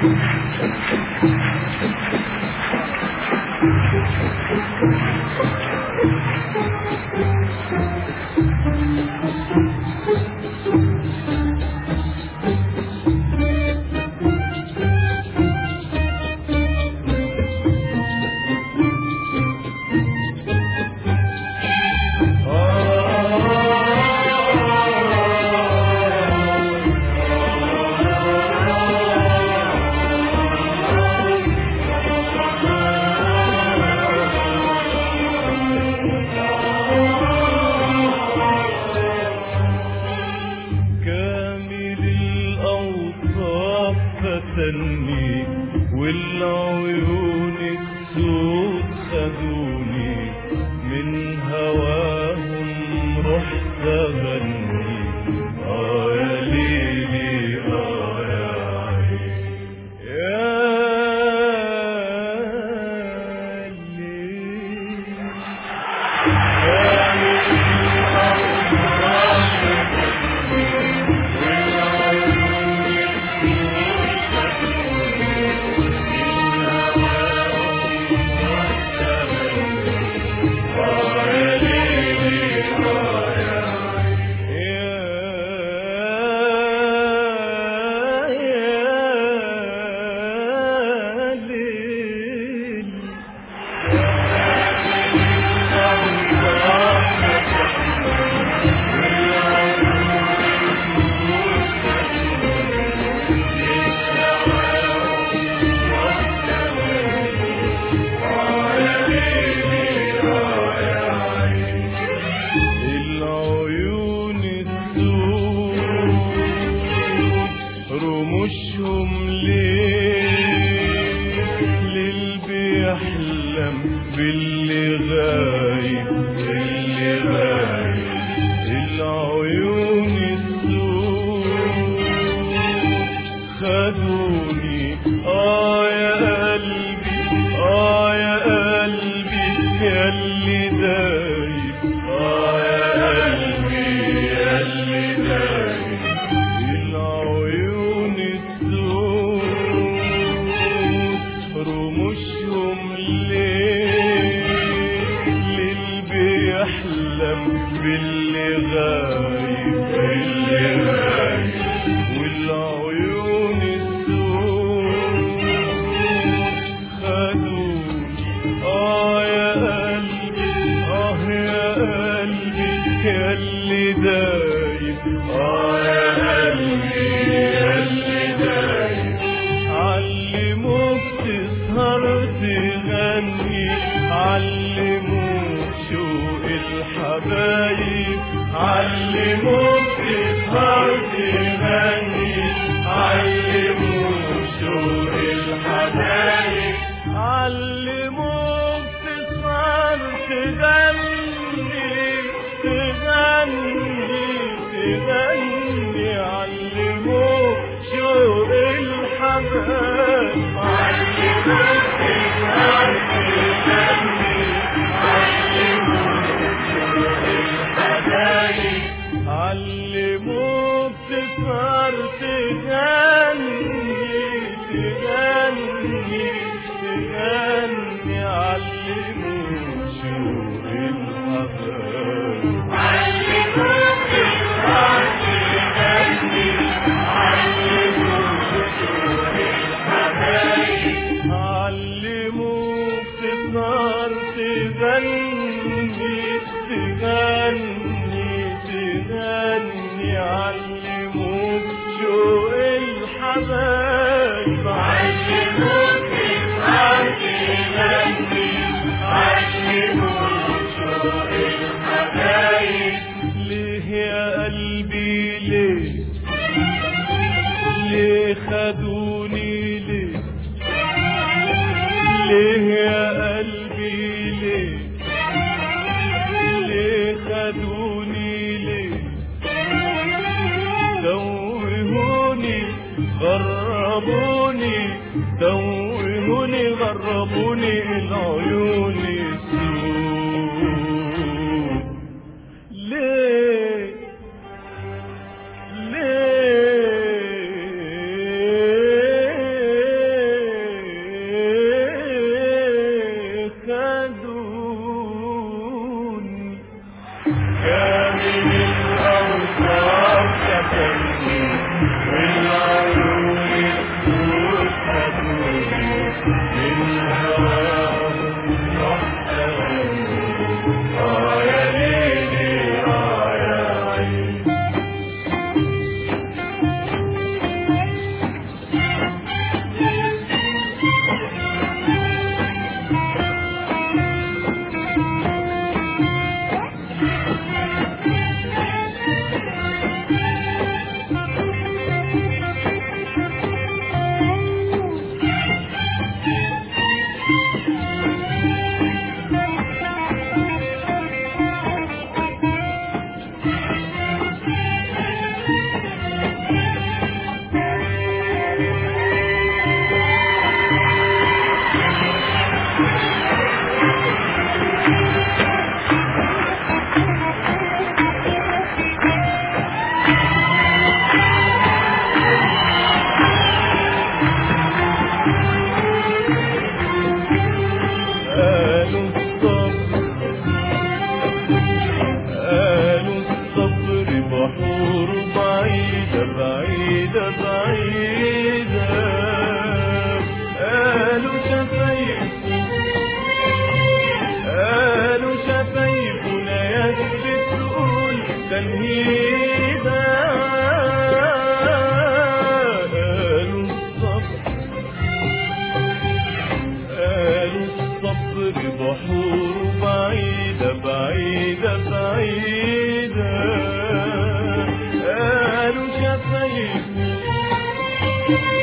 كامل الأوصاف فتني والعيون السود خدوني من هواهم رحت أغني آه يا ليلي آه يا عيني يا ليلي يا ليلي العيون السود رموشهم ليه للي بيحلم باللي غايب اللي غايب العيون السود خدوني اه يا قلبي اه يا قلبي يا اللي دايب اه يا قلبي يا اللي دايب العيون السود رموشهم ليه للي بيحلم باللي غايب اللي غايب والعيون السود خدوني اه يا قلبي اه يا قلبي يا اللي دايب اه يا قلبي يا اللي دايب علموك تسهر تغني علموك شوق الحبايب علموك تسهر تغني علموك شوق الحبايب علموك تسهر تغني تغني تغني علموك شوق الحبايب علموك تسهر تغني علموك شوق الحبايب علموك تسهر تغني تغني تغني علموك شوق الحبايب علموك تسهر تغني علموك شوق الحبايب علموك تسهر تغني تغني تغني علموك شوق الحبايب علموك تسهر تغني علموك شوق الحبايب ليه يا قلبي ليه ليه خدوني ليه ليه يا قلبي ليه ليه خدوني ليه توهوني غربوني توهوني غربوني العيون السود ليه ليه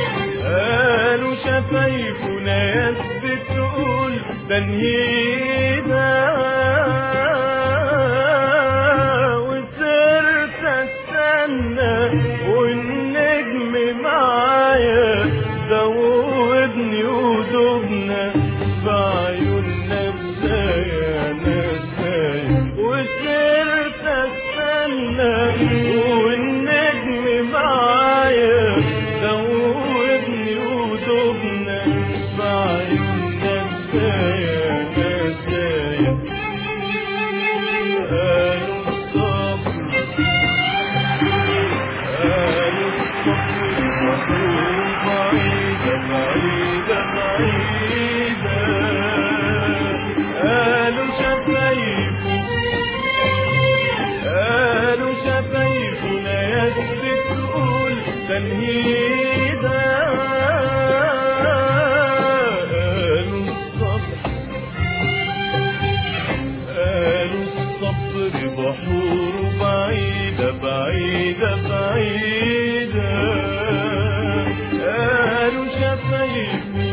قالوا شفايفنا يثبت تقول تنهيدا وصرت استنى والنجم معايا زودني ودوبنا بعيوننا ازاي انا ازاي وصرت استنى والنجم معايا زودني ودوبنا بعيوننا ازاي انا ازاي قالوا الصبر قالوا الصبر الرسول بعيدة بعيدة بعيدة قالوا شفايفه قالوا شفايفنا يثبت تقول تنهيدا قالوا الصبر قالوا الصبر بحور بعيدة بعيدة بعيدة قالوا شفايفه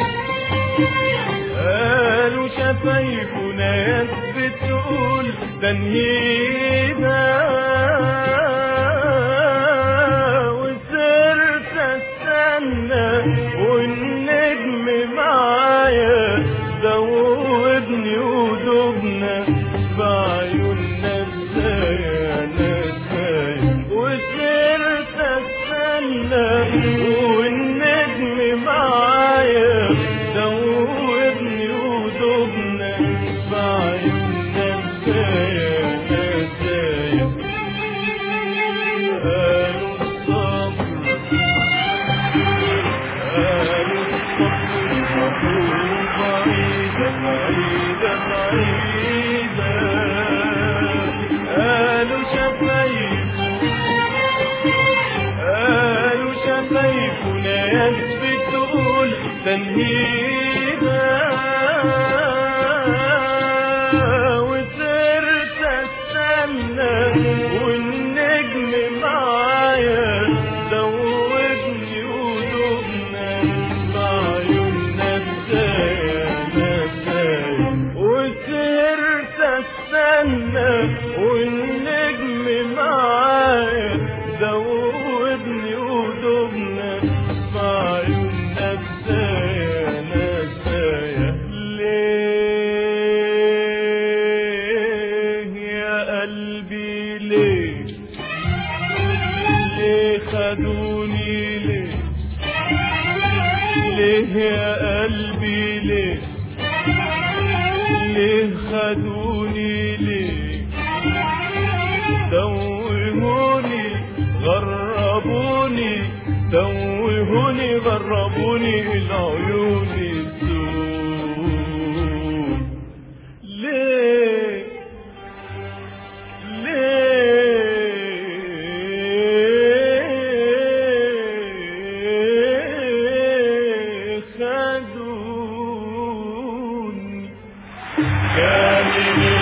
قالوا شفايفنا يثبت تقول تنهيدا وصرت استنى والنجم معايا زودني ودوبنا بعيوننا ازاي انا ازاي وصرت استنى والنجم معايا زودني ودوبنا بعيوننا ازاي انا ازاي قالوا الصبر قالوا الصبر الرسول بعيدة بعيدة بعيدة قالوا شفايفه قالوا شفايفنا يثبت تقول تنهيدا وصرت استنى والنجم معايا زودني ودوبنا بعيوننا ازاي انا ازاي وسهرت استنى والنجم معايا زودني ودوبنا بعيوننا ازاي انا ازاي ليه يا قلبي ليه ليه خدوني ليه ليه يا قلبي ليه ليه خدوني ليه توهوني غربوني توهوني غربوني العيون السود ليه ليه خدوني كان